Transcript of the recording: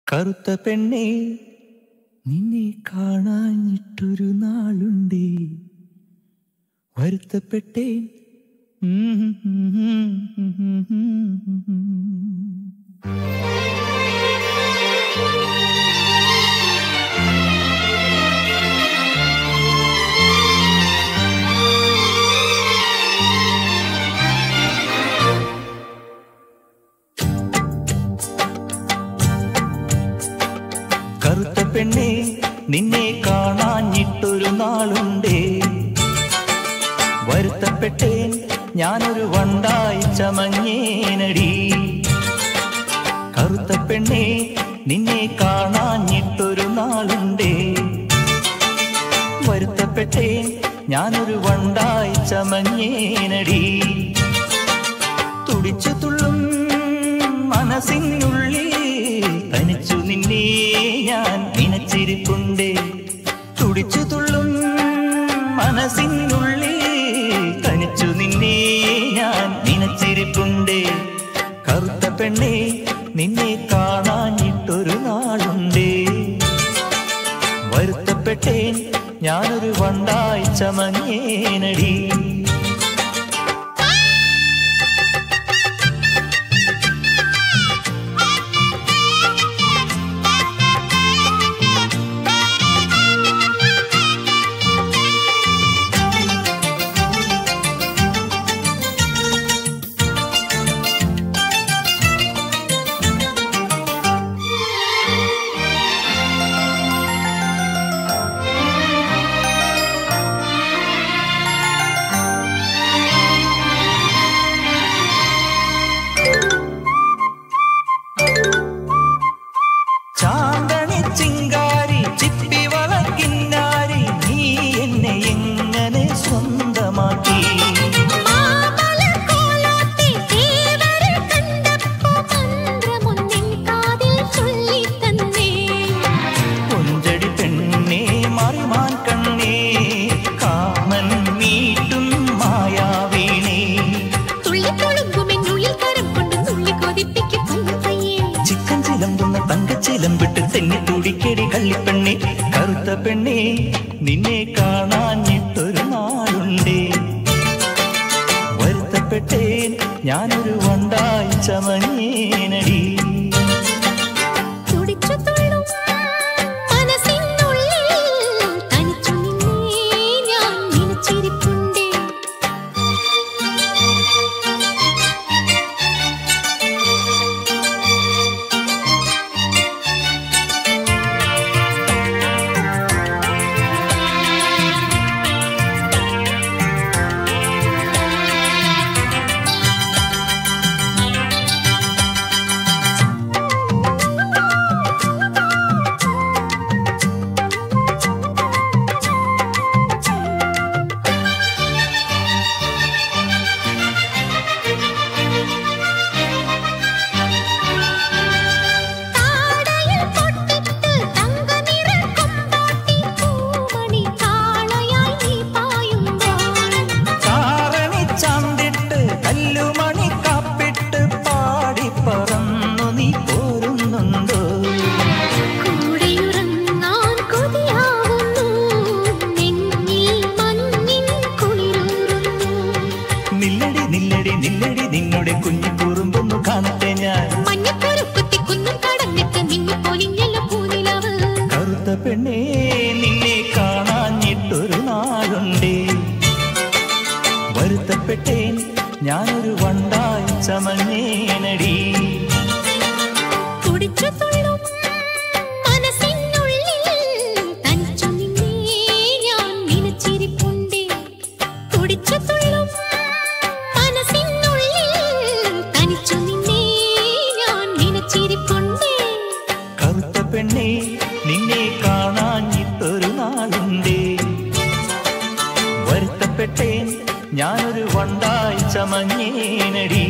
കറുത്ത പെണ്ണെ നിന്നെ കാണാഞ്ഞിട്ടൊരു നാളുണ്ടേ വരുത്തപ്പെട്ടേൻ കറുത്ത പെണ്ണെ നിന്നെ കാണാഞ്ഞിട്ടൊരു നാളുണ്ടേ വരുത്തപ്പെട്ടേൻ ഞാനൊരു വണ്ടായി ചമഞ്ഞേനടി കറുത്ത പെണ്ണെ നിന്നെ കാണാഞ്ഞിട്ടൊരു നാളുണ്ടേ വരുത്തപ്പെട്ടേൻ ഞാനൊരു വണ്ടായി ചമഞ്ഞേനടി തുടിച്ചു തുള്ളും മനസ്സിനുള്ളിൽ തനിച്ചു നിന്നെ ഞാൻ നിനച്ചിരിപ്പുണ്ടേ തുടിച്ചു തുള്ളും മനസ്സിനുള്ളിൽ തനിച്ചു നിന്നെ ഞാൻ നിനച്ചിരിപ്പുണ്ടേ കറുത്ത പെണ്ണെ നിന്നെ കാണാഞ്ഞിട്ടൊരു നാളുണ്ടേ വരുത്തപ്പെട്ടേൻ ഞാനൊരു വണ്ടായി ചമഞ്ഞേനടി ചാന്തണി ചിങ്കാരി ചിപ്പി വളക്കിന്നാരി നീ എന്നെ എങ്ങനെ സ്വന്തമാക്കി മാമലക്കോലാത്തെ ദേവരെ കണ്ടപ്പോ മന്ത്രമൊന്നിൻ കാതിൽ ചൊല്ലിത്തന്നേ. കൊഞ്ചടി പെണ്ണേ മറിമാൻ കണ്ണേ കാമൻ മീട്ടും മായാവീണേ തുള്ളിത്തുളുമ്പുമെന്നുള്ളിൽ കരം കൊണ്ട് നുള്ളി കൊതിപ്പിക്കും പയ്യെ പയ്യെ. ചിക്കൻ ചിലമ്പുന്ന തങ്കച്ചിലമ്പിട്ട് തെന്നി തുടിക്കടി കള്ളിപ്പെണ്ണേ കറുത്ത പെണ്ണേ നിന്നെ കാണാഞ്ഞിട്ടൊരു നാളുണ്ടേ വരുത്തപ്പെട്ടേൻ ഞാനൊരു വണ്ടായി ചമഞ്ഞേനടി തുടിച്ചു തുള്ളും മനസ്സിനുള്ളിൽ തനിച്ചു നിന്നെ ഞാൻ നനച്ചിരിപ്പുണ്ടേ. താടയിൽ പൊട്ടിട്ട് തങ്കനിറ കൊമ്പാട്ടി പൂമണി കാളയായി നീ പായുമ്പോൾ ചാരണി ചാന്തിട്ട് കല്ലുമണി കാപ്പിട്ട് പാടി പറന്നു നീ പോരുന്നുണ്ടോ കൂടെയുറങ്ങാൻ കൊതിയാവുന്നു നെഞ്ഞിൽ മഞ്ഞിൻ കുളിരൂറുന്നു നില്ലടി നില്ലടി നില്ലടി നിന്നുടെ കുഞ്ഞു കുറുമ്പൊന്നു കാണട്ടെ ഞാൻ മഞ്ഞക്കുരുക്കുത്തി കുന്നും കടന്നിട്ട് മിന്നി പൊലിഞ്ഞല്ലോ പൂനിലവ് കറുത്ത പെണ്ണേ നിന്നെ കാണാഞ്ഞിട്ടൊരു നാളുണ്ടേ വരുത്തപ്പെട്ടേൻ ഞാനൊരു വണ്ടായി ചമഞ്ഞേനടി തുടിച്ചു തുള്ളും മനസ്സിനുള്ളിൽ തനിച്ചു നിന്നെ ഞാൻ നനച്ചിരിപ്പുണ്ടേ തുടിച്ചു തുള്ളും മനസ്സിനുള്ളിൽ തനിച്ചു നിന്നെ ഞാൻ നനച്ചിരിപ്പുണ്ടേ കറുത്ത പെണ്ണേ നിന്നെ കാണാഞ്ഞിട്ടൊരു നാളുണ്ടേ വരുത്തപ്പെട്ടേൻ ഞാനൊരു വണ്ടായി ചമഞ്ഞേനടി